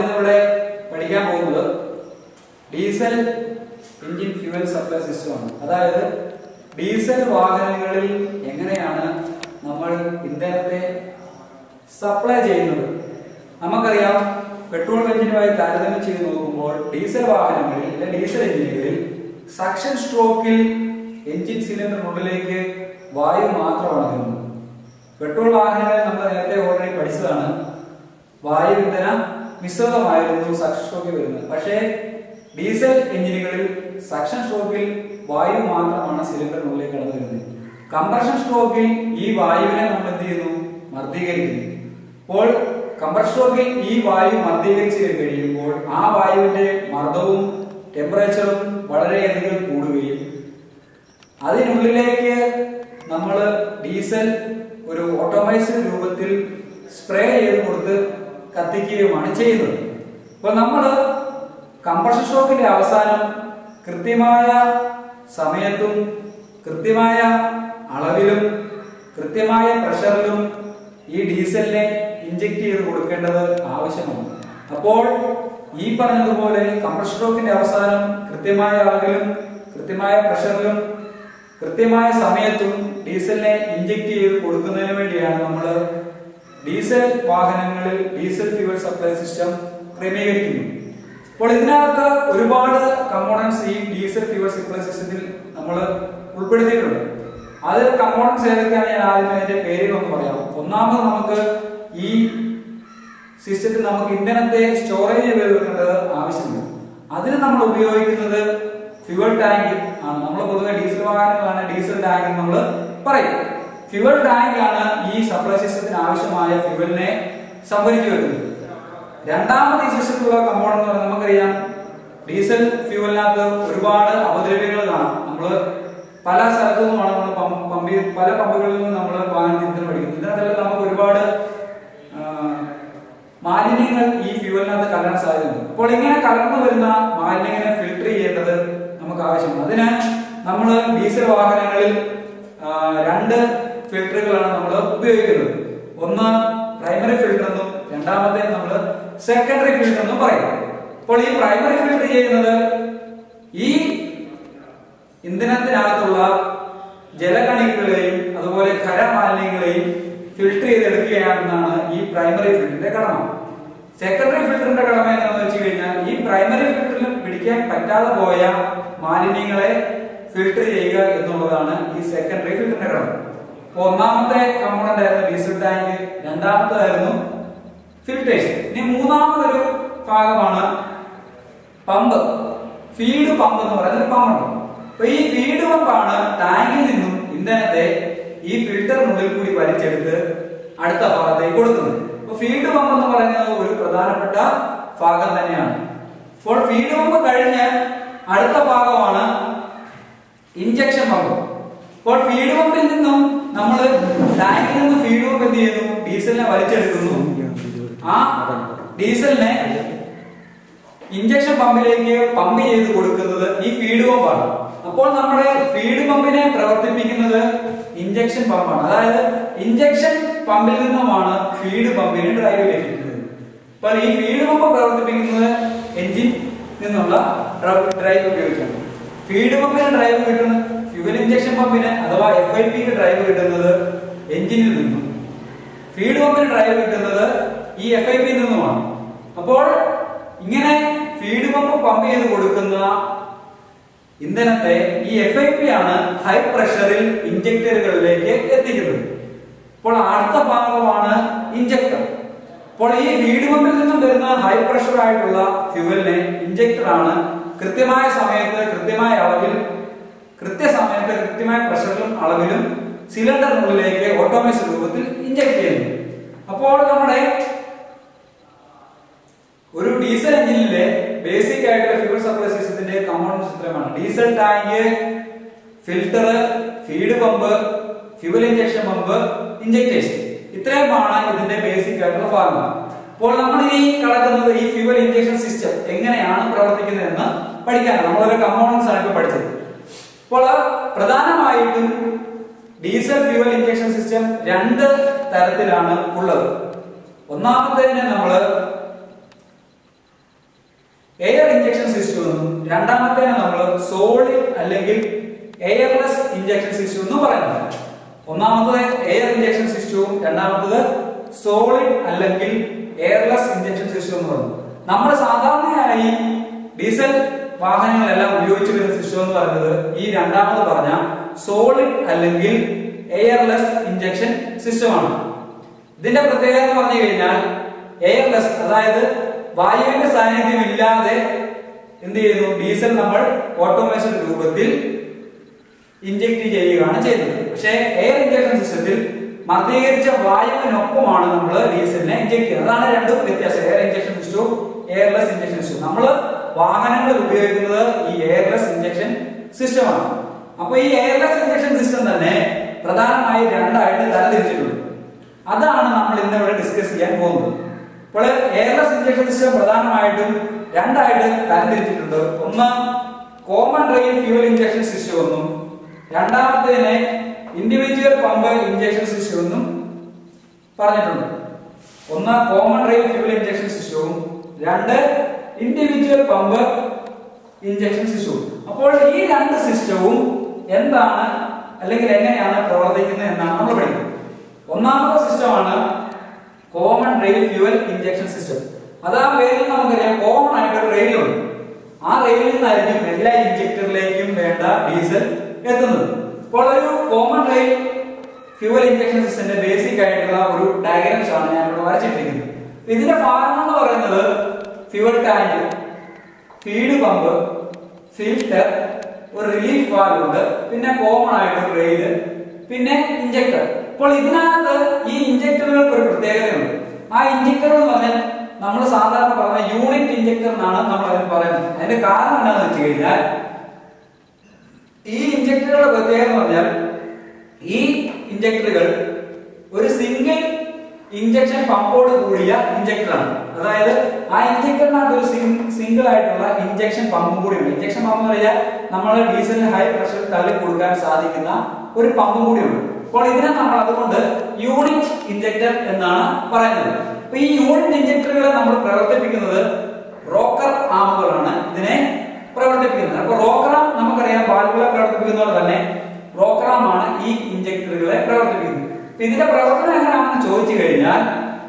ഇന്നിവിടെ പഠിക്കാൻ പോകുന്നത് ഡീസൽ എഞ്ചിൻ ഫ്യൂവൽ സപ്ലൈ സിസ്റ്റമാണ് അതായത് ഡീസൽ വാഹനങ്ങളിൽ എങ്ങനെയാണ് നമ്മൾ ഇന്ധനത്തെ സപ്ലൈ ചെയ്യുന്നത് നമുക്കറിയാം പെട്രോൾ എഞ്ചിനുമായി താരതമ്യം ചെയ്ത് നോക്കുമ്പോൾ ഡീസൽ വാഹനങ്ങളിൽ അല്ലെ ഡീസൽ എഞ്ചിനുകളിൽ സക്ഷൻ സ്ട്രോക്കിൽ എഞ്ചിൻ സിലിണ്ടറിനുള്ളിലേക്ക് വായു മാത്രമാണ് നീങ്ങുന്നത് പെട്രോൾ വാഹനങ്ങളിൽ നമ്മൾ നേരത്തെ ഓൾറെഡി പഠിച്ചതാണ് വായു ഇന്ധന മിശ്രിതമായിരുന്നു സക്ഷൻ സ്ട്രോക്കിൽ വരുന്നത് പക്ഷേ ഡീസൽ എഞ്ചിനുകളിൽ സക്ഷൻ സ്ട്രോക്കിൽ വായു മാത്രമാണ് സിലിണ്ടറിനുള്ളിലേക്ക് കടന്നു വരുന്നത് കംപ്രഷൻ സ്ട്രോക്കിൽ ഈ വായുവിനെ നമ്മൾ എന്ത് ചെയ്യുന്നു മർദ്ദീകരിക്കുന്നു അപ്പോൾ കംപ്രഷൻ സ്ട്രോക്കിൽ ഈ വായു മർദ്ദീകരിച്ച് കഴിയുമ്പോൾ ആ വായുവിന്റെ മർദ്ദവും ടെമ്പറേച്ചറും വളരെയധികം കൂടുകയും അതിനുള്ളിലേക്ക് നമ്മൾ ഡീസൽ ഒരു ഓട്ടോമൈസ്ഡ് രൂപത്തിൽ സ്പ്രേ ചെയ്ത് കൊടുത്ത് കത്തിക്കുകയുമാണ് ചെയ്യുന്നത് അപ്പോൾ നമ്മൾ കംപ്രഷൻ ഷോക്കിന്റെ അവസാനം കൃത്യമായ സമയത്തും കൃത്യമായ അളവിലും കൃത്യമായ പ്രഷറിലും ഈ ഡീസലിനെ ഇഞ്ചെക്ട് ചെയ്ത് കൊടുക്കേണ്ടത് ആവശ്യമാണ് അപ്പോൾ ഈ പറഞ്ഞതുപോലെ കംപ്രഷൻ ഷോക്കിന്റെ അവസാനം കൃത്യമായ അളവിലും കൃത്യമായ പ്രഷറിലും കൃത്യമായ സമയത്തും ഡീസലിനെ ഇഞ്ചെക്ട് ചെയ്ത് കൊടുക്കുന്നതിന് വേണ്ടിയാണ് നമ്മൾ ഡീസൽ വാഹനങ്ങളിൽ ഡീസൽ ഫ്യൂവൽ സപ്ലൈ സിസ്റ്റം ക്രമീകരിക്കുന്നത് അപ്പോൾ ഇതിനകത്ത് ഒരുപാട് കമ്പോണൻസ് ഈ ഡീസൽ ഫ്യൂവൽ സപ്ലൈ സിസ്റ്റത്തിൽ നമ്മൾ ഉൾപ്പെടുത്തിയിട്ടുണ്ട് അത് കമ്പോണൻസ് ഏതൊക്കെയാണ് ഞാൻ ആദ്യം അതിന്റെ പേരുകളൊന്ന് പറയാം ഒന്നാമത് നമുക്ക് ഈ സിസ്റ്റത്തിൽ നമുക്ക് ഇന്ധനത്തെ സ്റ്റോറേജ് ചെയ്ത് വെക്കേണ്ടത് ആവശ്യമുണ്ട് അതിന് നമ്മൾ ഉപയോഗിക്കുന്നത് ഫ്യുവൽ ടാങ്ക് ആണ് നമ്മൾ പൊതുവെ ഡീസൽ വാഹനങ്ങളാണ് ഡീസൽ ടാങ്ക് എന്ന് നമ്മൾ പറയും ഫ്യുവൽ ടാങ്കിലാണ് ഈ സപ്ലൈ സിസ്റ്റത്തിന് ആവശ്യമായ ഫ്യുവലിനെ സംഭരിച്ചു വെക്കുന്നത് രണ്ടാമത് ഈ സിസ്റ്റത്തിലുള്ള കമ്പോണന്റ് എന്ന് പറഞ്ഞാൽ നമുക്കറിയാം ഡീസൽ ഫ്യൂവലിനകത്ത് ഒരുപാട് അപദ്രവ്യങ്ങൾ കാണാം നമ്മൾ പല സ്ഥലത്തു നിന്നുമാണ് നമ്മൾ പമ്പ് പല പമ്പുകളിൽ നിന്ന് നമ്മൾ വാഹനത്തിൽ ഇന്ധനം അടിക്കുന്നത് ഇതിനകത്തെല്ലാം നമുക്ക് ഒരുപാട് ആ, മാലിന്യങ്ങൾ ഈ ഫ്യൂവലിനകത്ത് കലരാൻ സാധ്യതയുണ്ട് അപ്പോൾ ഇങ്ങനെ കലർന്നു വരുന്ന മാലിന്യങ്ങളെ ഫിൽട്ടർ ചെയ്യേണ്ടത് നമുക്ക് ആവശ്യമാണ് അതിന് നമ്മൾ ഡീസൽ വാഹനങ്ങളിൽ ആ, രണ്ട് ഫിൽട്ടറുകളാണ് നമ്മൾ ഉപയോഗിക്കുന്നത് ഒന്ന് പ്രൈമറി ഫിൽട്ടർ എന്നും രണ്ടാമത്തെ നമ്മൾ സെക്കൻഡറി ഫിൽട്ടർ എന്നും പറയും അപ്പോൾ ഈ പ്രൈമറി ഫിൽട്ടർ ചെയ്യുന്നത് ഈ ഇന്ധനത്തിനകത്തുള്ള ജലകണികളെയും അതുപോലെ ഖരമാലിന്യങ്ങളെയും ഫിൽട്ടർ ചെയ്തെടുക്കുകയാണെന്നാണ് ഈ പ്രൈമറി ഫിൽറ്ററിന്റെ കടമ സെക്കൻഡറി ഫിൽറ്ററിന്റെ കടമ എന്താണെന്ന് വെച്ച് കഴിഞ്ഞാൽ ഈ പ്രൈമറി ഫിൽറ്ററിൽ പിടിക്കാൻ പറ്റാതെ പോയ മാലിന്യങ്ങളെ ഫിൽട്ടർ ചെയ്യുക എന്നുള്ളതാണ് ഈ സെക്കൻഡറി ഫിൽറ്ററിന്റെ കടമ അപ്പൊ ഒന്നാമത്തെ കമ്പോണന്റ് ആയിരുന്നു ഡീസൽ ടാങ്ക് രണ്ടാമത്തേതായിരുന്നു ഫിൽട്രേഷൻ ഇനി മൂന്നാമതൊരു ഭാഗമാണ് പമ്പ് ഫീഡ് പമ്പ് എന്ന് പറയുന്ന ഒരു പമ്പുണ്ട് അപ്പൊ ഈ ഫീഡ് പമ്പാണ് ടാങ്കിൽ നിന്നും ഇന്ധനത്തെ ഈ ഫിൽറ്ററിനുള്ളിൽ കൂടി വലിച്ചെടുത്ത് അടുത്ത ഭാഗത്തേക്ക് കൊടുക്കുന്നത് അപ്പൊ ഫീഡ് പമ്പ് എന്ന് പറയുന്നത് ഒരു പ്രധാനപ്പെട്ട ഭാഗം തന്നെയാണ് അപ്പോൾ ഫീഡ് പമ്പ് കഴിഞ്ഞ് അടുത്ത ഭാഗമാണ് ഇഞ്ചക്ഷൻ പമ്പ് അപ്പോൾ ഫീഡ് പമ്പിൽ നിന്നും നമ്മൾ ടാങ്കിൽ നിന്ന് ഫീഡ് പമ്പ് എന്ത് ചെയ്യുന്നു ഡീസലിനെ വലിച്ചെടുക്കുന്നു ആ ഡീസലിനെ ഇഞ്ചക്ഷൻ പമ്പിലേക്ക് പമ്പ് ചെയ്ത് കൊടുക്കുന്നത് ഈ ഫീഡ് പമ്പാണ് അപ്പോൾ നമ്മുടെ ഫീഡ് പമ്പിനെ പ്രവർത്തിപ്പിക്കുന്നത് ഇഞ്ചക്ഷൻ പമ്പാണ് അതായത് ഇഞ്ചക്ഷൻ പമ്പിൽ നിന്നുമാണ് ഫീഡ് പമ്പിന് ഡ്രൈവ് ലഭിക്കുന്നത് അപ്പോൾ ഈ ഫീഡ് പമ്പ് പ്രവർത്തിപ്പിക്കുന്നത് എഞ്ചിൻ നിന്നുള്ള ഡ്രൈവ് ഉപയോഗിച്ചാണ് ഫീഡ് പമ്പിന് ഡ്രൈവ് കിട്ടുന്നത് ഫ്യൂവൽ ഇഞ്ചക്ഷൻ പമ്പിന് അഥവാ എഫ് ഐ പിക്ക് ഡ്രൈവ് കിട്ടുന്നത് എഞ്ചിനിൽ നിന്നും ഫീഡ് പമ്പിന് ഡ്രൈവ് കിട്ടുന്നത് ഈ എഫ് ഐ പിയിൽ നിന്നുമാണ് അപ്പോൾ ഇങ്ങനെ ഫീഡ് പമ്പ് പമ്പ് ചെയ്ത് കൊടുക്കുന്ന ഇന്ധനത്തെ ഈ എഫ് ഐ പി ആണ് ഹൈ പ്രഷറിൽ ഇഞ്ചക്ടറുകളിലേക്ക് എത്തിക്കുന്നത് അപ്പോൾ അടുത്ത ഭാഗമാണ് ഇഞ്ചക്ടർ അപ്പോൾ ഈ ഫീഡ് പമ്പിൽ നിന്നും വരുന്ന ഹൈ പ്രഷർ ആയിട്ടുള്ള ഫ്യൂവലിനെ ഇഞ്ചക്ടർ ആണ് കൃത്യമായ സമയത്ത് കൃത്യമായ അളവിൽ കൃത്യസമയത്ത് കൃത്യമായ പ്രഷറിലും അളവിലും സിലിണ്ടറിനുള്ളിലേക്ക് ഓട്ടോമൈസ് രൂപത്തിൽ ഇഞ്ചക്ട് ചെയ്യുന്നു അപ്പോൾ നമ്മുടെ ഒരു ഡീസൽ എഞ്ചിനിലെ ബേസിക് ആയിട്ടുള്ള ഫ്യൂൽ സപ്ലൈ സിസ്റ്റത്തിന്റെ കമ്പോണൻസ് ഇത്രയുമാണ് diesel tank filter feed pump fuel injection pump injection ഇത്രയുമാണ് ഇതിന്റെ ബേസിക് ആയിട്ടുള്ള ഭാഗങ്ങൾ അപ്പോൾ നമ്മൾ ഈ കടക്കുന്നത് ഈ ഫ്യൂവൽ ഇഞ്ചക്ഷൻ സിസ്റ്റം എങ്ങനെയാണ് പ്രവർത്തിക്കുന്നത് എന്ന് പഠിക്കാനാണ് നമ്മളൊരു കമ്പോണൻസ് ആണ് ഇപ്പോൾ പഠിച്ചത് അപ്പോൾ പ്രധാനമായിട്ടും ഡീസൽ ഫ്യൂവൽ ഇഞ്ചക്ഷൻ സിസ്റ്റം രണ്ട് തരത്തിലാണ് ഉള്ളത് ഒന്നാമത്തേതിനെ നമ്മൾ എന്നും രണ്ടാമത്തേനെ നമ്മൾ സോളിഡ് അല്ലെങ്കിൽ എയർലെസ് ഇഞ്ചക്ഷൻ സിസ്റ്റം എന്നും പറയുന്നത് ഒന്നാമത്തത് എയർ ഇഞ്ചക്ഷൻ സിസ്റ്റവും രണ്ടാമത്തത് സോളിഡ് അല്ലെങ്കിൽ എയർലെസ് ഇഞ്ചക്ഷൻ സിസ്റ്റം എന്ന് പറയുന്നത് നമ്മൾ സാധാരണയായി ഡീസൽ വാഹനങ്ങളെല്ലാം ഉപയോഗിച്ചു വരുന്ന സിസ്റ്റം എന്ന് പറയുന്നത് ഈ രണ്ടാമത് പറഞ്ഞ സോളിഡ് അല്ലെങ്കിൽ എയർലെസ് ഇഞ്ചക്ഷൻ സിസ്റ്റമാണ് ഇതിന്റെ പ്രത്യേകത എന്ന് പറഞ്ഞു കഴിഞ്ഞാൽ എയർലെസ് അതായത് വായുവിന്റെ സാന്നിധ്യം ഇല്ലാതെ എന്ത് ചെയ്യുന്നു ഡീസൽ നമ്മൾ ഓട്ടോമേഷൻ രൂപത്തിൽ ഇഞ്ചക്ട് ചെയ്യുകയാണ് ചെയ്യുന്നത് പക്ഷേ എയർ ഇഞ്ചക്ഷൻ സിസ്റ്റത്തിൽ മർദ്ദീകരിച്ച വായുവിനൊപ്പമാണ് നമ്മൾ ഡീസലിനെ ഇഞ്ചക്ട് ചെയ്യുന്നത് അതാണ് രണ്ടും വ്യത്യാസം എയർ ഇഞ്ചക്ഷൻ സിസ്റ്റവും എയർലെസ് ഇഞ്ചക്ഷൻ സിസ്റ്റം നമ്മൾ വാഹനങ്ങളിൽ ഉപയോഗിക്കുന്നത് ഈ എയർലെസ് ഇഞ്ചക്ഷൻ സിസ്റ്റമാണ് അപ്പൊ ഈ എയർലെസ് ഇഞ്ചക്ഷൻ സിസ്റ്റം തന്നെ പ്രധാനമായി രണ്ടായിട്ട് തരംതിരിച്ചിട്ടുണ്ട് അതാണ് നമ്മൾ ഇന്ന് ഇവിടെ ഡിസ്കസ് ചെയ്യാൻ പോകുന്നത് അപ്പോൾ എയർലെസ് ഇഞ്ചക്ഷൻ സിസ്റ്റം പ്രധാനമായിട്ടും രണ്ടായിട്ട് തരംതിരിച്ചിട്ടുണ്ട് ഒന്ന് common rail fuel injection system എന്നും രണ്ടാമത്തേതിനെ ഇൻഡിവിജ്വൽ പമ്പ് ഇഞ്ചക്ഷൻ സിസ്റ്റം എന്നും പറഞ്ഞിട്ടുണ്ട് ഒന്ന് കോമൺ റെയിൽ ഫ്യൂൽ ഇഞ്ചക്ഷൻ സിസ്റ്റവും രണ്ട് ഇൻഡിവിജ്വൽ പമ്പ് ഇഞ്ചക്ഷൻ സിസ്റ്റവും അപ്പോൾ ഈ രണ്ട് സിസ്റ്റവും എന്താണ് അല്ലെങ്കിൽ എങ്ങനെയാണ് പ്രവർത്തിക്കുന്നത് എന്നാണ് നമ്മൾ പഠിക്കുന്നത് ഒന്നാമത്തെ സിസ്റ്റമാണ് common rail fuel injection system അത് ആ പേരിൽ നമുക്കറിയാം കോമൺ ആയിട്ട് ഒരു റെയിലുണ്ട് ആ റെയിലിൽ നിന്നായിരിക്കും എല്ലാ ഇഞ്ചക്ടറിലേക്കും വേണ്ട ഡീസൽ എത്തുന്നത് അപ്പോൾ ഒരു കോമൺ റെയിൽ ഫ്യൂവൽ ഇഞ്ചക്ഷൻ സിസ്റ്റത്തിന്റെ ബേസിക് ആയിട്ടുള്ള ഒരു ഡയഗ്രാംസ് ആണ് ഞാൻ ഇവിടെ വരച്ചിട്ടിരിക്കുന്നത് ഇതിന്റെ ഭാഗങ്ങൾ എന്ന് പറയുന്നത് fuel tank feed pump filter ഒരു റിലീഫ് വാൽവ് ഉണ്ട് പിന്നെ കോമൺ ആയിട്ട് ഒരു റെയില് പിന്നെ ഇഞ്ചക്ടർ അപ്പോൾ ഇതിനകത്ത് ഈ ഇഞ്ചക്ടറുകൾക്ക് ഒരു പ്രത്യേകതയുണ്ട് ആ ഇഞ്ചക്ടർ എന്ന് പറഞ്ഞാൽ നമ്മൾ സാധാരണ പറഞ്ഞ യൂണിറ്റ് ഇഞ്ചക്ടർ എന്നാണ് നമ്മൾ അതിന് പറയുന്നത് അതിന്റെ കാരണം എന്താണെന്ന് വെച്ച് കഴിഞ്ഞാൽ ഈ ഇഞ്ചക്ടറുകളുടെ പ്രത്യേകത എന്ന് പറഞ്ഞാൽ ഈ ഇഞ്ചക്ടറുകൾ ഒരു സിംഗിൾ ഇഞ്ചക്ഷൻ പമ്പോട് കൂടിയ ഇഞ്ചക്ടറാണ് അതായത് ആ ഇഞ്ചക്ടറിനകത്ത് ഒരു സിംഗിൾ ആയിട്ടുള്ള ഇഞ്ചക്ഷൻ പമ്പും കൂടിയുണ്ട് ഇഞ്ചക്ഷൻ പമ്പ് എന്ന് പറഞ്ഞാൽ നമ്മൾ ഡീസലിന് ഹൈ പ്രഷർ തള്ളി കൊടുക്കാൻ സാധിക്കുന്ന ഒരു പമ്പും കൂടിയുണ്ട് അപ്പോൾ ഇതിനെ നമ്മൾ അതുകൊണ്ട് യൂണിറ്റ് ഇഞ്ചക്ടർ എന്നാണ് പറയുന്നത് അപ്പൊ ഈ യൂണിറ്റ് ഇഞ്ചക്ടറുകളെ നമ്മൾ പ്രവർത്തിപ്പിക്കുന്നത് റോക്കർ ആമുകളാണ് ഇതിനെ പ്രവർത്തിപ്പിക്കുന്നത് അപ്പൊ റോക്കറാം നമുക്കറിയാം വാൽവുകളെ പ്രവർത്തിപ്പിക്കുന്ന പോലെ തന്നെ റോക്കറാമാണ് ഈ ഇഞ്ചക്ടറുകളെ പ്രവർത്തിപ്പിക്കുന്നത് അപ്പൊ ഇതിന്റെ പ്രവർത്തനം എങ്ങനെയാണെന്ന് ചോദിച്ചു കഴിഞ്ഞാൽ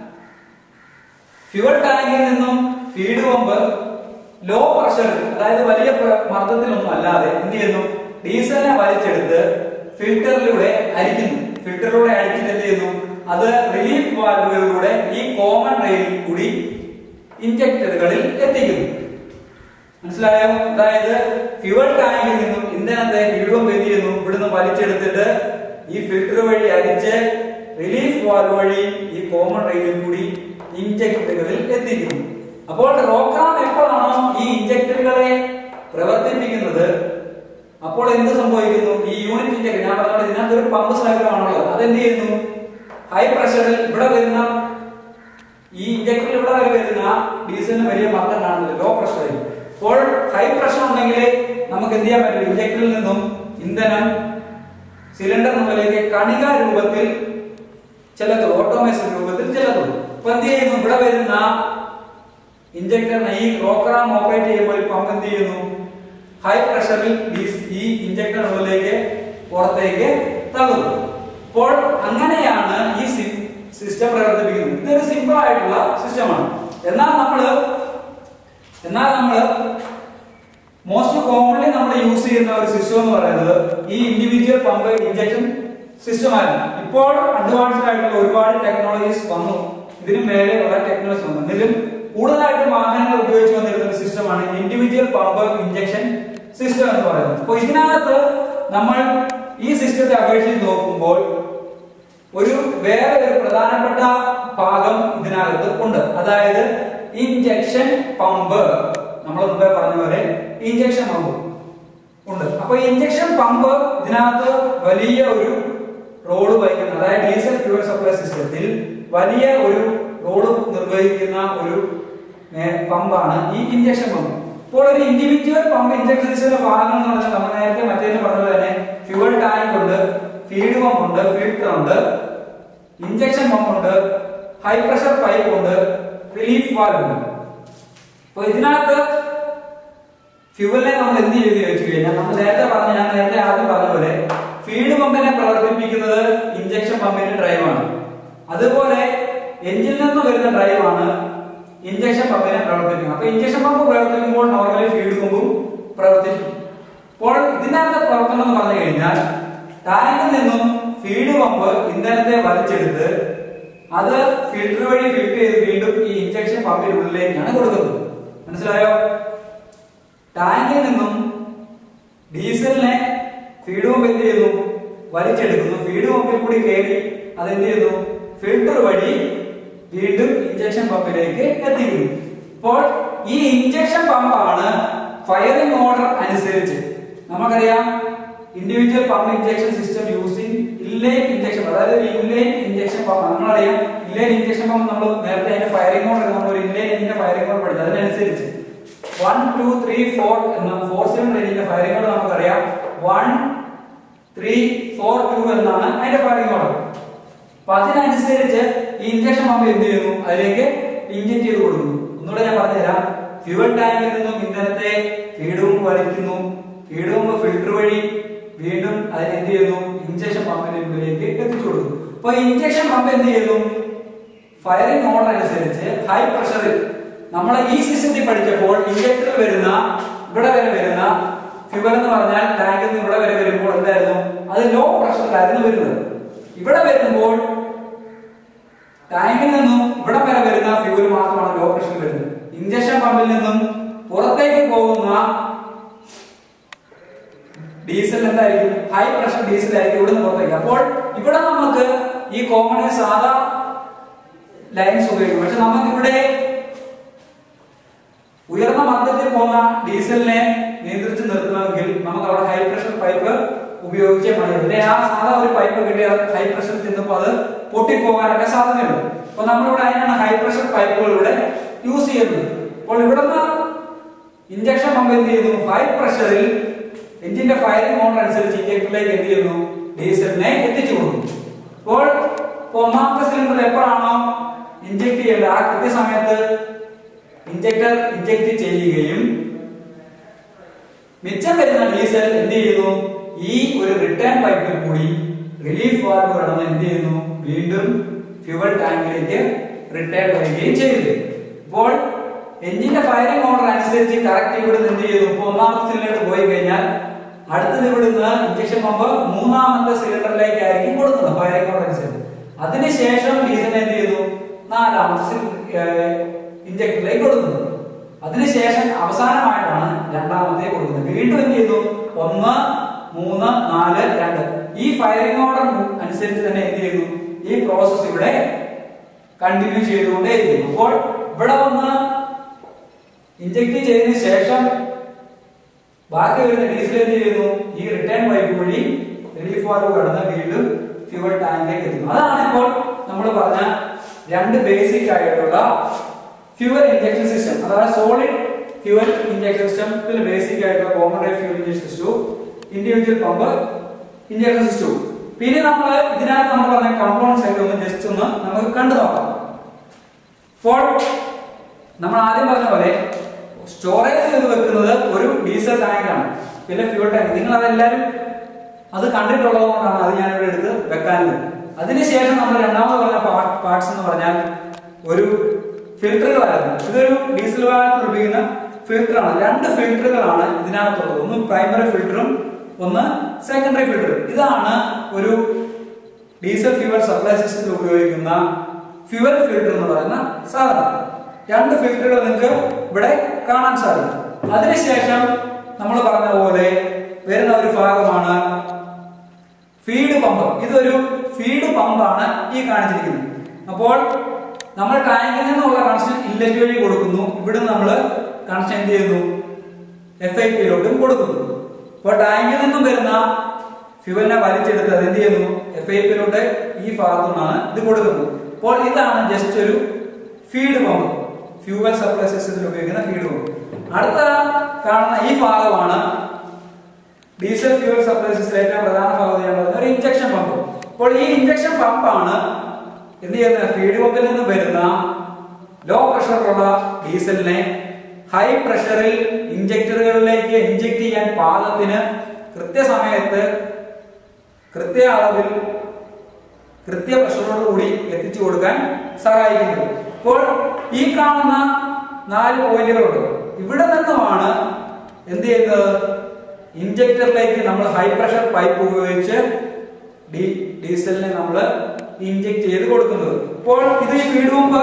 ഫ്യൂവൽ ടാങ്കിൽ നിന്നും ഫീഡ് പമ്പ് ലോ പ്രഷർ അതായത് വലിയ പ്ര- മർദ്ദത്തിലൊന്നും അല്ലാതെ എന്ത് ചെയ്യുന്നു ഡീസലിനെ വലിച്ചെടുത്ത് ഫിൽറ്ററിലൂടെ അരിക്കുന്നു ഫിൽറ്ററിലൂടെ അടിച്ചിട്ട് എന്ത് ചെയ്യുന്നു അത് റിലീഫ് വാൽവുകളിലൂടെ ഈ കോമൺ റെയിലിൽ കൂടി ഇഞ്ചക്ടറുകളിൽ എത്തിക്കുന്നു മനസ്സിലായോ അതായത് ഫ്യൂവൽ ടാങ്കിൽ നിന്നും ഇന്ധനത്തെ ഫീഡ് പമ്പ് എന്ത് ചെയ്യുന്നു ഇവിടുന്ന് വലിച്ചെടുത്തിട്ട് ഈ ഫിൽറ്റർ വഴി അരിച്ച് റിലീഫ് വാൽവ് വഴി ഈ കോമൺ റെയിലിൽ കൂടി ഇഞ്ചക്ടറുകളിൽ എത്തിക്കുന്നു അപ്പോൾ റോക്രാം എപ്പോഴാണോ ഈ ഇഞ്ചക്ടറുകളെ പ്രവർത്തിപ്പിക്കുന്നത് അപ്പോൾ എന്ത് സംഭവിക്കുന്നു ഈ യൂണിറ്റ് ഇഞ്ചക്ടർ ഞാൻ പറഞ്ഞ പോലെ ഇതിനകത്ത് ഒരു പമ്പ് സൈക്കിളാണുള്ളത് അതെന്ത് ചെയ്യുന്നു ഹൈ പ്രഷറിൽ ഇവിടെ വരുന്ന ഈ ഇഞ്ചക്ടറിൽ ഇവിടെ വരെ വരുന്ന ഡീസലിന് വലിയ മർദ്ദം കാണുന്നില്ല ലോ പ്രഷറിൽ അപ്പോൾ ഹൈ പ്രഷർ ഉണ്ടെങ്കിൽ നമുക്ക് എന്ത് ചെയ്യാൻ പറ്റും ഇഞ്ചക്ടറിൽ നിന്നും ഇന്ധനം സിലിണ്ടറിനുള്ളിലേക്ക് കണിക രൂപത്തിൽ ചെല്ലത്തുള്ളൂ ഓട്ടോമേഷൻ രൂപത്തിൽ ചെല്ലത്തുള്ളൂ അപ്പൊ എന്ത് ചെയ്യുന്നു ഇവിടെ വരുന്ന ഇഞ്ചക്ടറിനെ ഈ റോക്കറാം ഓപ്പറേറ്റ് ചെയ്യുമ്പോൾ ഈ പമ്പ് എന്ത് ചെയ്യുന്നു ഹൈ പ്രഷറിൽ ഡീസ്- ഈ ഇഞ്ചക്ടറിനുള്ളിലേക്ക് പുറത്തേക്ക് തള്ളുന്നു അപ്പോൾ അങ്ങനെയാണ് ഈ സിസ്റ്റം പ്രവർത്തിപ്പിക്കുന്നത് ഇതൊരു സിമ്പിൾ ആയിട്ടുള്ള സിസ്റ്റമാണ് എന്നാൽ നമ്മൾ എന്നാൽ നമ്മൾ മോസ്റ്റ് കോമൺലി നമ്മൾ യൂസ് ചെയ്യുന്ന ഒരു സിസ്റ്റം എന്ന് പറയുന്നത് ഈ ഇൻഡിവിജ്വൽ പമ്പ് ഇഞ്ചക്ഷൻ സിസ്റ്റം ആയിരുന്നു ഇപ്പോൾ അഡ്വാൻസ്ഡ് ആയിട്ടുള്ള ഒരുപാട് ടെക്നോളജീസ് വന്നു ഇതിന് മേലെ ഉള്ള ടെക്നോളജി വന്നു ഇതിലും കൂടുതലായിട്ട് വാഹനങ്ങൾ ഉപയോഗിച്ച് വന്നിരുന്ന ഒരു സിസ്റ്റമാണ് ഇൻഡിവിജ്വൽ പമ്പ് ഇഞ്ചക്ഷൻ സിസ്റ്റം എന്ന് പറയുന്നത് അപ്പോൾ ഇതിനകത്ത് നമ്മൾ ഈ സിസ്റ്റത്തെ അപേക്ഷിച്ച് നോക്കുമ്പോൾ ഒരു വേറെ ഒരു പ്രധാനപ്പെട്ട ഭാഗം ഇതിനകത്ത് ഉണ്ട് അതായത് ഇഞ്ചക്ഷൻ പമ്പ് നമ്മൾ മുമ്പേ പറഞ്ഞ പോലെ ഇഞ്ചക്ഷൻ പമ്പ് ഉണ്ട് അപ്പൊ ഈ ഇഞ്ചക്ഷൻ പമ്പ് ഇതിനകത്ത് വലിയ ഒരു റോള് വഹിക്കുന്ന അതായത് ഡീസൽ ഫ്യൂവൽ സപ്ലൈ സിസ്റ്റത്തിൽ വലിയ ഒരു റോള് നിർവഹിക്കുന്ന ഒരു മേ- പമ്പാണ് ഈ ഇഞ്ചക്ഷൻ പമ്പ് ഇപ്പോൾ ഒരു ഇൻഡിവിജ്വൽ പമ്പ് ഇഞ്ചക്ഷൻ സിസ്റ്റത്തിന്റെ ഭാഗങ്ങൾ എന്ന് പറഞ്ഞാൽ നമ്മൾ നേരത്തെ മറ്റേ പറഞ്ഞ പോലെ തന്നെ ഫ്യൂവൽ ടാങ്ക് ഉണ്ട് ഫീഡ് പമ്പ് ഉണ്ട് ഫിൽട്ടർ ഉണ്ട് ഇഞ്ചക്ഷൻ പമ്പ് ഉണ്ട് ഹൈ പ്രഷർ പൈപ്പ് ഉണ്ട് റിലീഫ് വാൽവ് ഉണ്ട് അപ്പൊ ഇതിനകത്ത് ഫ്യൂവലിനെ നമ്മൾ എന്ത് ചെയ്ത് ചോദിച്ചു കഴിഞ്ഞാൽ നമ്മൾ നേരത്തെ പറഞ്ഞ ഞാൻ നേരത്തെ ആദ്യം പറഞ്ഞ പോലെ ഫീഡ് പമ്പിനെ പ്രവർത്തിപ്പിക്കുന്നത് ഇഞ്ചക്ഷൻ പമ്പിന്റെ ഡ്രൈവാണ് അതുപോലെ എഞ്ചിനിൽ നിന്ന് വരുന്ന ഡ്രൈവാണ് ഇഞ്ചക്ഷൻ പമ്പിനെ പ്രവർത്തിപ്പിക്കുന്നത് അപ്പൊ ഇഞ്ചക്ഷൻ പമ്പ് പ്രവർത്തിക്കുമ്പോൾ നോർമലി ഫീഡ് പമ്പും പ്രവർത്തിക്കും അപ്പോൾ ഇതിനകത്ത് പ്രവർത്തനം എന്ന് പറഞ്ഞു കഴിഞ്ഞാൽ ടാങ്കിൽ നിന്നും ഫീഡ് പമ്പ് ഇന്ധനത്തെ വലിച്ചെടുത്ത് അത് ഫിൽറ്റർ വഴി ഫിൽറ്റർ ചെയ്ത് വീണ്ടും ഈ ഇഞ്ചക്ഷൻ പമ്പിനുള്ളിലേക്കാണ് കൊടുക്കുന്നത് മനസ്സിലായോ ടാങ്കിൽ നിന്നും ഡീസലിനെ ഫീഡ് പമ്പ് എന്ത് ചെയ്യുന്നു വലിച്ചെടുക്കുന്നു ഫീഡ് പമ്പിൽ കൂടി കയറി അത് എന്ത് ചെയ്യുന്നു ഫിൽട്ടർ വഴി വീണ്ടും ഇഞ്ചക്ഷൻ പമ്പിലേക്ക് എത്തിക്കുന്നു അപ്പോൾ ഈ ഇഞ്ചക്ഷൻ പമ്പാണ് ഫയറിംഗ് ഓർഡർ അനുസരിച്ച് നമുക്കറിയാം individual pump injection system using inline injection അതായത് ഇൻലൈൻ ഇഞ്ചക്ഷൻ പമ്പ് നമ്മളറിയാം ഇൻലൈൻ ഇഞ്ചക്ഷൻ പമ്പ് നമ്മൾ നേരത്തെ അതിന്റെ ഫയറിംഗ് ഓർഡർ നമ്മൾ ഒരു ഇൻലൈൻ എഞ്ചിന്റെ ഫയറിംഗ് ഓർഡർ പഠിച്ചു അതിനനുസരിച്ച് വൺ ടു ത്രീ ഫോർ എന്ന ഫോർ സിലിണ്ടർ എഞ്ചിന്റെ ഫയറിംഗ് ഓർഡർ നമുക്കറിയാം വൺ ത്രീ ഫോർ ടു എന്നാണ് അതിന്റെ ഫയറിംഗ് ഓർഡർ അപ്പൊ അതിനനുസരിച്ച് ഈ ഇഞ്ചക്ഷൻ പമ്പ് എന്ത് ചെയ്യുന്നു അതിലേക്ക് ഇഞ്ചക്ട് ചെയ്ത് കൊടുക്കുന്നു ഒന്നുകൂടെ ഞാൻ പറഞ്ഞുതരാം ഫ്യൂവൽ ടാങ്കിൽ നിന്നും ഇന്ധനത്തെ ഫീഡ് പമ്പ് വലിക്കുന്നു ഫീഡ് പമ്പ് ഫിൽട്ടർ വഴി വീണ്ടും അതിന് എന്ത് ചെയ്യുന്നു ഇഞ്ചക്ഷൻ പമ്പിന്റെ ഉള്ളിലേക്ക് എത്തിച്ചു കൊടുക്കുന്നു അപ്പൊ ഇഞ്ചക്ഷൻ പമ്പ് എന്ത് ചെയ്യുന്നു ഫയറിംഗ് ഓർഡർ അനുസരിച്ച് ഹൈ പ്രഷറിൽ നമ്മൾ ഈ സിസ്റ്റത്തിൽ പഠിച്ചപ്പോൾ ഇഞ്ചക്ടറിൽ വരുന്ന ഇവിടെ വരെ വരുന്ന ഫ്യൂവൽ എന്ന് പറഞ്ഞാൽ ടാങ്കിൽ നിന്ന് ഇവിടെ വരെ വരുമ്പോൾ എന്തായിരുന്നു അത് ലോ പ്രഷറിലായിരുന്നു വരുന്നത് ഇവിടെ വരുമ്പോൾ ടാങ്കിൽ നിന്നും ഇവിടെ വരെ വരുന്ന ഫ്യൂവൽ മാത്രമാണ് ലോ പ്രഷറിൽ വരുന്നത് ഇഞ്ചക്ഷൻ പമ്പിൽ നിന്നും പുറത്തേക്ക് പോകുന്ന ഡീസൽ എന്തായിരിക്കും ഹൈ പ്രഷർ ഡീസൽ ആയിരിക്കും ഇവിടെ നിന്ന് പുറത്തേക്ക് അപ്പോൾ ഇവിടെ നമുക്ക് ഈ കോമൺ സാധാ ലൈൻസ് ഉപയോഗിക്കും പക്ഷെ നമുക്ക് ഇവിടെ ഉയർന്ന മർദ്ദത്തിൽ പോകുന്ന ഡീസലിനെ നിയന്ത്രിച്ച് നിർത്തണമെങ്കിൽ നമുക്ക് അവിടെ ഹൈ പ്രഷർ പൈപ്പ് ഉപയോഗിച്ചേ മതി അല്ലെ ആ സാധാ ഒരു പൈപ്പ് കിട്ടിയ ഹൈ പ്രഷർ ചെന്നപ്പോൾ അത് പൊട്ടിപ്പോകാനൊക്കെ സാധ്യതയുണ്ട് അപ്പൊ നമ്മളിവിടെ അതിനാണ് ഹൈ പ്രഷർ പൈപ്പുകൾ ഇവിടെ യൂസ് ചെയ്യുന്നത് അപ്പോൾ ഇവിടുന്ന് ഇഞ്ചക്ഷൻ പമ്പ് എന്ത് ചെയ്യുന്നു ഹൈ പ്രഷറിൽ എഞ്ചിന്റെ ഫയറിംഗ് ഓർഡർ അനുസരിച്ച് ഇഞ്ചക്ടറിലേക്ക് എന്ത് ചെയ്യുന്നു ഡീസലിനെ എത്തിച്ചു കൊടുക്കുന്നു അപ്പോൾ ഇപ്പൊ ഒന്നാമത്തെ സിലിണ്ടർ എപ്പോഴാണോ ഇഞ്ചക്ട് ചെയ്യേണ്ടത് ആ കൃത്യസമയത്ത് ഇഞ്ചക്ടർ ഇഞ്ചക്ട് ചെയ്യുകയും മിച്ചം വരുന്ന ഡീസൽ എന്ത് ചെയ്യുന്നു ഈ ഒരു റിട്ടേൺ പൈപ്പിൽ കൂടി റിലീഫ് വാൽവ് കടന്ന് എന്ത് ചെയ്യുന്നു വീണ്ടും ഫ്യൂവൽ ടാങ്കിലേക്ക് റിട്ടേൺ വരികയും ചെയ്തു ഇപ്പോൾ എഞ്ചിന്റെ ഫയറിംഗ് ഓർഡർ അനുസരിച്ച് കറക്റ്റ് ഇവിടുന്ന് എന്ത് ചെയ്തു ഇപ്പൊ ഒന്നാമത്തെ സിലിണ്ടർ പോയി കഴിഞ്ഞാൽ അടുത്തത് ഇവിടുന്ന് ഇഞ്ചക്ഷൻ പമ്പ് മൂന്നാമത്തെ സിലിണ്ടറിലേക്കായിരിക്കും കൊടുക്കുന്നത് ഫയറിംഗ് ഓർഡർ അനുസരിച്ച് അതിനുശേഷം ഡീസൽ എന്ത് ചെയ്തു നാലാമത്തെ ഇഞ്ചക്ടറിലേക്ക് കൊടുക്കുന്നത് അതിനുശേഷം അവസാനമായിട്ടാണ് രണ്ടാമത്തെ കൊടുക്കുന്നത് വീണ്ടും എന്ത് ചെയ്തു ഒന്ന് മൂന്ന് നാല് രണ്ട് ഈ ഫയറിംഗ് ഓർഡർ അനുസരിച്ച് തന്നെ എന്ത് ചെയ്യുന്നു ഈ പ്രോസസ് ഇവിടെ കണ്ടിന്യൂ ചെയ്തുകൊണ്ടേയിരിക്കുന്നു അപ്പോൾ ഇവിടെ വന്ന് ഇഞ്ചക്ട് ചെയ്തതിനു ശേഷം ബാക്കി വരുന്ന ഡീസൽ എന്ത് ചെയ്യുന്നു ഈ റിട്ടേൺ പൈപ്പ് വഴി റിലീഫ് വാൽവ് കടന്ന് വീണ്ടും ഫ്യൂവൽ ടാങ്കിലേക്ക് എത്തുന്നു അതാണ് ഇപ്പോൾ നമ്മൾ പറഞ്ഞ രണ്ട് ബേസിക് ആയിട്ടുള്ള ഫ്യൂവൽ ഇഞ്ചക്ഷൻ സിസ്റ്റം അതായത് സോളിഡ് ഫ്യൂവൽ ഇഞ്ചക്ഷൻ സിസ്റ്റത്തിൽ ബേസിക് ആയിട്ടുള്ള കോമൺ ഫ്യൂവൽ ഇഞ്ചക്ഷൻ സിസ്റ്റവും ഇൻഡിവിജ്വൽ പമ്പ് ഇഞ്ചക്ഷൻ സിസ്റ്റവും പിന്നെ നമ്മൾ ഇതിനകത്ത് നമ്മൾ പറഞ്ഞ കമ്പോണൻസ് ഒക്കെ ഒന്ന് ജസ്റ്റ് ഒന്ന് നമുക്ക് കണ്ടു നോക്കാം ഇപ്പോൾ നമ്മൾ ആദ്യം പറഞ്ഞ പോലെ സ്റ്റോറേജ് ചെയ്ത് വെക്കുന്നത് ഒരു ഡീസൽ ടാങ്കാണ് പിന്നെ ഫ്യൂൾ ടാങ്ക് നിങ്ങൾ അതെല്ലാവരും അത് കണ്ടിട്ടുള്ളത് കൊണ്ടാണ് അത് ഞാൻ ഇവിടെ എടുത്ത് വെക്കാനത് അതിനുശേഷം നമ്മൾ രണ്ടാമത് പറഞ്ഞ പാർട്സ് എന്ന് പറഞ്ഞാൽ ഒരു ഫിൽറ്ററുകളായിരുന്നു ഇതൊരു ഡീസൽ വാഹനത്തിൽ ഉപയോഗിക്കുന്ന ഫിൽറ്ററാണ് രണ്ട് ഫിൽറ്ററുകളാണ് ഇതിനകത്തുള്ളത് ഒന്ന് പ്രൈമറി ഫിൽറ്ററും ഒന്ന് സെക്കൻഡറി ഫിൽറ്ററും ഇതാണ് ഒരു ഡീസൽ ഫ്യൂവൽ സപ്ലൈ സിസ്റ്റത്തിൽ ഉപയോഗിക്കുന്ന ഫ്യൂവൽ ഫിൽറ്റർ എന്ന് പറയുന്ന സാധനം രണ്ട് ഫിൽറ്ററുകൾ നിങ്ങൾക്ക് ഇവിടെ കാണാൻ സാധിക്കും അതിനുശേഷം നമ്മൾ പറഞ്ഞ പോലെ വരുന്ന ഒരു ഭാഗമാണ് ഫീഡ് പമ്പ് ഇതൊരു ഫീഡ് പമ്പാണ് ഈ കാണിച്ചിരിക്കുന്നത് അപ്പോൾ നമ്മൾ ടാങ്കിൽ നിന്നുള്ള കണക്ഷൻ ഇൻലെറ്റ് വഴി കൊടുക്കുന്നു ഇവിടെ നമ്മൾ കണക്ഷൻ എന്ത് ചെയ്യുന്നു എഫ് ഐ പിയിലോട്ടും കൊടുക്കുന്നു അപ്പോൾ ടാങ്കിൽ നിന്നും വരുന്ന ഫ്യൂവലിനെ വലിച്ചെടുത്ത് അത് എന്ത് ചെയ്യുന്നു എഫ് ഐ പിയിലോട്ട് ഈ ഭാഗത്തു നിന്നാണ് ഇത് കൊടുക്കുന്നത് അപ്പോൾ ഇതാണ് ജസ്റ്റ് ഒരു ഫീഡ് പമ്പ് ഫ്യൂവൽ സപ്ലൈ സിസ്റ്റത്തിൽ ഉപയോഗിക്കുന്ന ഫീഡ് പമ്പ് അടുത്ത കാണുന്ന ഈ ഭാഗമാണ് ഡീസൽ ഫ്യൂവൽ സപ്ലൈ സിസ്റ്റത്തിൽ ഏറ്റവും പ്രധാന ഭാഗം ഞാൻ പറയുന്നത് ഒരു ഇഞ്ചക്ഷൻ പമ്പ് അപ്പോൾ ഈ ഇഞ്ചക്ഷൻ പമ്പാണ് എന്ത് ചെയ്യുന്നത് ഫീഡ് പമ്പിൽ നിന്ന് വരുന്ന ലോ പ്രഷറിലുള്ള ഡീസലിനെ ഹൈ പ്രഷറിൽ ഇഞ്ചക്ടറുകളിലേക്ക് ഇഞ്ചക്ട് ചെയ്യാൻ പാകത്തിന് കൃത്യസമയത്ത് കൃത്യ അളവിൽ കൃത്യ പ്രഷറോട് കൂടി എത്തിച്ചു കൊടുക്കാൻ സഹായിക്കുന്നത് അപ്പോൾ ഈ കാണുന്ന നാല് പോയിന്റുകളുണ്ട് ഇവിടെ നിന്നുമാണ് എന്ത് ചെയ്യുന്നത് ഇഞ്ചക്ടറിലേക്ക് നമ്മൾ ഹൈ പ്രഷർ പൈപ്പ് ഉപയോഗിച്ച് ഡീ ഡീസലിനെ നമ്മൾ ഇഞ്ചക്ട് ചെയ്ത് കൊടുക്കുന്നത് ഇപ്പോൾ ഇത് ഈ ഫീഡ് പമ്പ്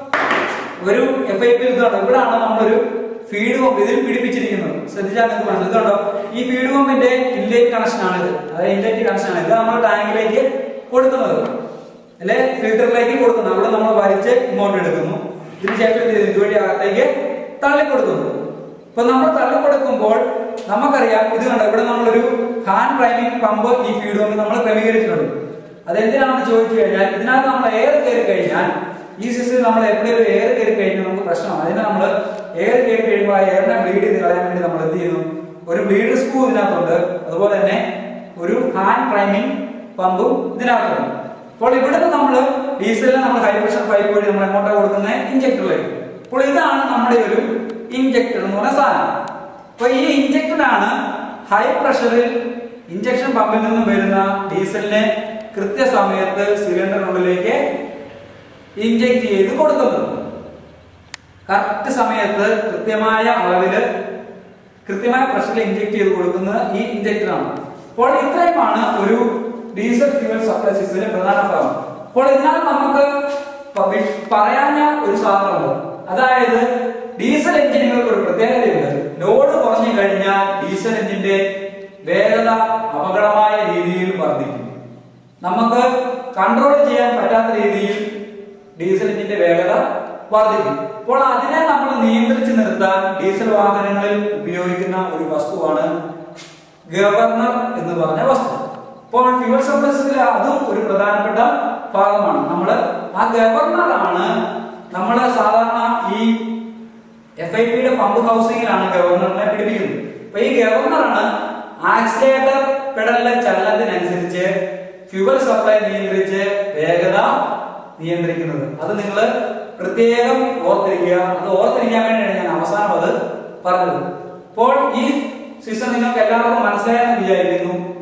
ഒരു എഫ് ഐ പി ഇതാണ് ഇവിടാണ് നമ്മളൊരു ഫീഡ് പമ്പ് ഇതിൽ പിടിപ്പിച്ചിരിക്കുന്നത് ശ്രദ്ധിച്ചാൽ നിങ്ങൾക്ക് മനസ്സിലാക്കണ്ടോ ഈ ഫീഡ് പമ്പിന്റെ ഇൻലേറ്റ് കണക്ഷൻ ആണ് ഇത് അതായത് ഇൻലേറ്റ് കണക്ഷൻ ആണ് ഇത് നമ്മൾ ടാങ്കിലേക്ക് കൊടുക്കുന്നത് അല്ലെ ഫിൽറ്ററിലേക്ക് കൊടുക്കുന്നു അവിടെ നമ്മൾ വലിച്ച് ഇങ്ങോട്ട് എടുക്കുന്നു ഇതിന് ശേഷം എന്ത് ചെയ്യുന്നു? ഇതുവഴി അകത്തേക്ക് തള്ളി കൊടുക്കുന്നു ഇപ്പൊ നമ്മൾ തള്ളി കൊടുക്കുമ്പോൾ നമുക്കറിയാം ഇത് കണ്ടോ ഇവിടെ നമ്മളൊരു ഹാൻഡ് പ്രൈമിംഗ് പമ്പ് ഈ ഫീഡ് പമ്പ് നമ്മൾ ക്രമീകരിച്ചിട്ടുണ്ട് അതെന്തിനാണെന്ന് ചോദിച്ചു കഴിഞ്ഞാൽ ഇതിനകത്ത് നമ്മൾ എയർ കയറി കഴിഞ്ഞാൽ ഈ സിസ്റ്റത്തിൽ നമ്മൾ എപ്പോഴും എയർ കയറി കഴിഞ്ഞാൽ നമുക്ക് പ്രശ്നമാണ് അതിന് നമ്മൾ എയർ കയറി കഴിയുമ്പോൾ ആ എയറിനെ ബ്ലീഡ് ചെയ്ത് കളയാൻ വേണ്ടി നമ്മൾ എന്ത് ചെയ്യുന്നു ഒരു ബ്ലീഡ് സ്ക്രൂ ഇതിനകത്തുണ്ട് അതുപോലെ തന്നെ ഒരു ഹാൻഡ് പ്രൈമിംഗ് പമ്പും ഇതിനകത്തുണ്ട് അപ്പോൾ ഇവിടുന്ന് നമ്മൾ ഡീസലിനെ നമ്മൾ ഹൈ പ്രഷർ പൈപ്പ് വഴി നമ്മൾ എങ്ങോട്ടാണ് കൊടുക്കുന്നത് ഇഞ്ചക്ടറിലേക്ക് അപ്പോൾ ഇതാണ് നമ്മുടെ ഒരു ഇഞ്ചക്ടർ എന്ന് പറഞ്ഞ സാധനം അപ്പൊ ഈ ഇഞ്ചക്ടറാണ് ഹൈ പ്രഷറിൽ ഇഞ്ചക്ഷൻ പമ്പിൽ നിന്നും വരുന്ന ഡീസലിനെ കൃത്യസമയത്ത് സിലിണ്ടറിനുള്ളിലേക്ക് ഇഞ്ചക്ട് ചെയ്ത് കൊടുക്കുന്നത് കറക്റ്റ് സമയത്ത് കൃത്യമായ അളവില് കൃത്യമായ പ്രഷറിൽ ഇഞ്ചക്ട് ചെയ്ത് കൊടുക്കുന്ന ഈ ഇഞ്ചക്ടറാണ് അപ്പോൾ ഇത്രയുമാണ് ഒരു ഡീസൽ ഫ്യൂവൽ സപ്ലൈ സിസ്റ്റത്തിന്റെ പ്രധാന ഭാഗം അപ്പോൾ ഇതിനകത്ത് നമുക്ക് പ- വി- പറയാഞ്ഞ ഒരു സാധനമുണ്ട് അതായത് ഡീസൽ എഞ്ചിനുകൾക്ക് ഒരു പ്രത്യേകതയുണ്ട് ലോഡ് കുറഞ്ഞു കഴിഞ്ഞാൽ ഡീസൽ എഞ്ചിന്റെ വേഗത അപകടമായ രീതിയിൽ വർദ്ധിക്കും നമുക്ക് കൺട്രോൾ ചെയ്യാൻ പറ്റാത്ത രീതിയിൽ ഡീസൽ എഞ്ചിന്റെ വേഗത വർദ്ധിക്കും അപ്പോൾ അതിനെ നമ്മൾ നിയന്ത്രിച്ചു നിർത്താൻ ഡീസൽ വാഹനങ്ങളിൽ ഉപയോഗിക്കുന്ന ഒരു വസ്തുവാണ് ഗവർണർ എന്ന് പറഞ്ഞ വസ്തു അപ്പോൾ ഫ്യൂവൽ സപ്ലൈസിൽ അതും ഒരു പ്രധാനപ്പെട്ട ഭാഗമാണ് നമ്മൾ ആ ഗവർണറാണ് നമ്മൾ സാധാരണ ഈ എഫ് ഐ പിയുടെ പമ്പ് ഹൗസിംഗിലാണ് ഗവർണറിനെ പിടിപ്പിക്കുന്നത് അപ്പൊ ഈ ഗവർണറാണ് ആക്സിലേറ്റർ പെടലിലെ ചലനത്തിനനുസരിച്ച് ഫ്യൂവൽ സപ്ലൈ നിയന്ത്രിച്ച് വേഗത നിയന്ത്രിക്കുന്നത് അത് നിങ്ങൾ പ്രത്യേകം ഓർത്തിരിക്കുക അത് ഓർത്തിരിക്കാൻ വേണ്ടിയാണ് ഞാൻ അവസാനം അത് പറഞ്ഞത് അപ്പോൾ ഈ സിസ്റ്റം നിങ്ങൾക്ക് എല്ലാവർക്കും മനസ്സിലായെന്ന് വിചാരിക്കുന്നു